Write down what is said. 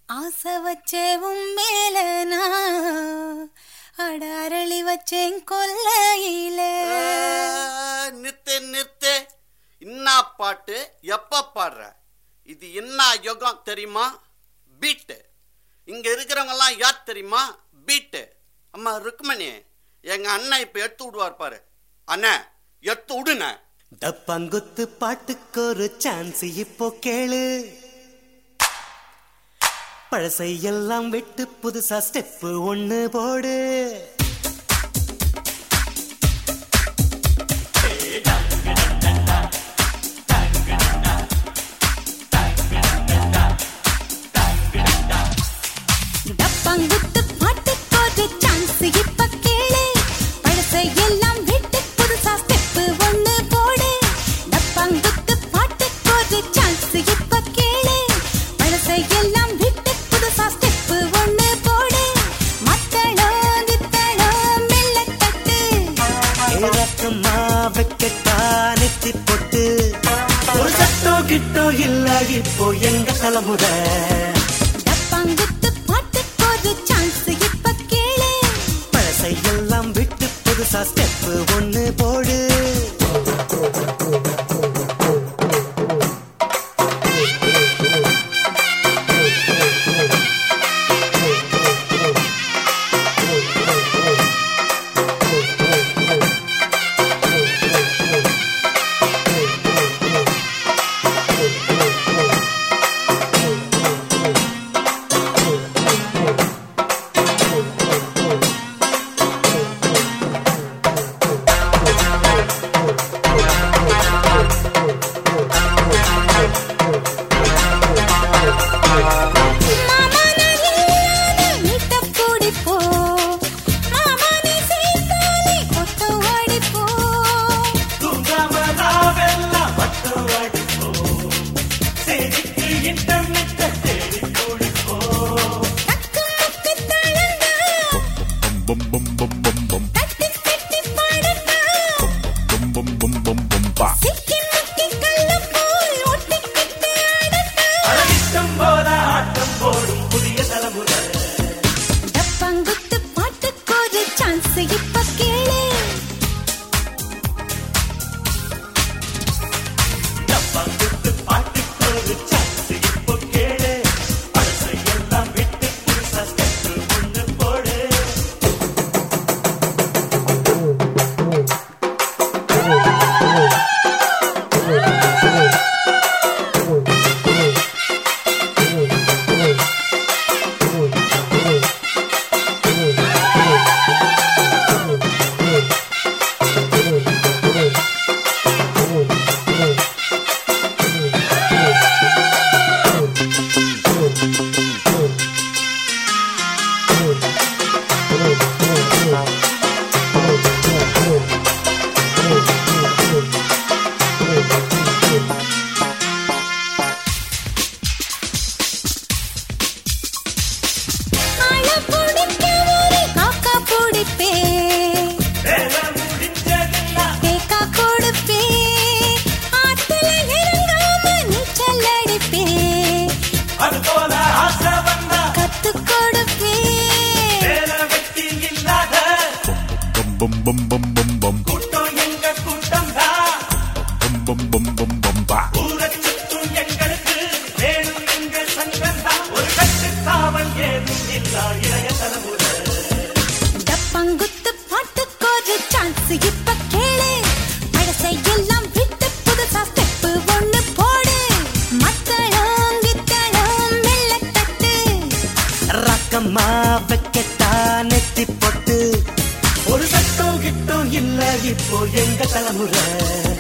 ஆசை வச்சேவும் மேல நான் அட அரளி வச்சேன் கொல்லையில நிறுத்து நிறுத்து என்ன பாட்டு எப்ப பாடுற இது என்ன யுகம் தெரியுமா பீட்டு இங்க இருக்கிறவங்க எல்லாம் யார் தெரியுமா பீட்டு அம்மா ருக்மணி எங்க அண்ணன் இப்ப எடுத்து விடுவார் பாரு அண்ணன் எடுத்து விடுன டப்பாங்குத்து பாட்டுக்கு ஒரு சான்ஸ் இப்போ கேளு பழசையெல்லாம் விட்டு புதுசா ஸ்டெப் ஒண்ணு போடு டப்பாங்குத்து பாட்டுக்கு ஒரு சான்ஸ் இப்ப கேளு பழசை எல்லாம் விட்டு புதுசா ஸ்டெப் ஒண்ணு போடு டப்பாங்குத்து பாட்டுக்கு ஒரு சான்ஸ் இப்ப கேளு பழசை எல்லாம் விட்டு புதுசா ஸ்டெப் ஒண்ணு போடு மத்தளோ கித்தளோ மெல்ல தட்டு ஏறக்கமா வைக்கட்டா நெத்தி போட்டு ஒரு சட்டோ கிட்டோ இல்ல இப்போ எங்க தலைமுறை டப்பாங்குத்து பாட்டுக்கு ஒரு சான்ஸ் இப்ப கேளு பழசையெல்லாம் விட்டு புதுசா ஸ்டெப் ஒண்ணு போடு மாமா நான் இல்லாத நீட்ட கூடிப்போ மாமா நீ சேர்த்தாலே கொத்த ஓடிப்போ தக்கு முக்கு தழங்கா தட்டி தட்டி பாடுங்கா சிக்கி முக்கி கல்லு போல் ஒட்டிக்கிட்டு ஆடுங்கா டப்பாங்குத்து பாட்டுக்கு ஒரு சான்ஸ் இப்ப கேளு ஆள புடிக்க ஒரு காக்கா புடிப்பே தேக்கா கொடுப்பே ஆத்துல இறங்காம நீச்சல் அடிப்பே கத்து கொடுப்பே டப்பங்குத்து பாட்டுக்கு ஒரு சான்ஸ் இப்ப கேளு பழசை எல்லாம் விட்டு புதுசா ஸ்டெப் ஒண்ணு போடு மத்தளம் கித்தளம் மெல்ல தட்டு ரக்கமா வைக்கட்டா நெத்தி போட்டு ஒரு சட்டம் கிட்டம் இல்ல இப்போ எங்க தலைமுறை